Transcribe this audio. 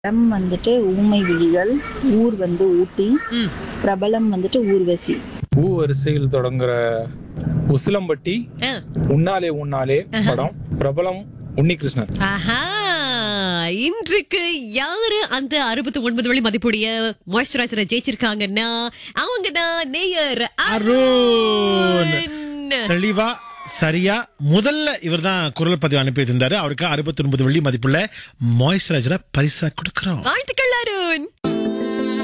படம் வந்துட்டு ஊமை விழிகள் ஊர் வந்து ஊட்டி ம். பிரபலம் வந்துட்டு ஊர்வசி பூ வரிசையில் தொடங்குற உசிலம்பட்டி ஆ. உன்னாலே உன்னாலே படம் பிரபலம் உன்னிகிருஷ்ணன் ஆஹா இன்றைக்கு யாரு அந்த அறுபத்தி ஒன்பது வழி மதிப்புடைய மாய்ஸ்சரைசரை ஜெயிச்சிருக்காங்கன்னா அவங்க தான் நேயர் அருண். அருண். தெளிவா சரியா முதல்ல இவர் தான் குரல் பதிவு அனுப்பி இருந்தாரு அவருக்கு அறுபத்தி ஒன்பது வெள்ளி மதிப்புள்ள மாய்ஸ்சரைசரை பரிசா கொடுக்கிறோம் வாழ்த்துக்கள் அருண்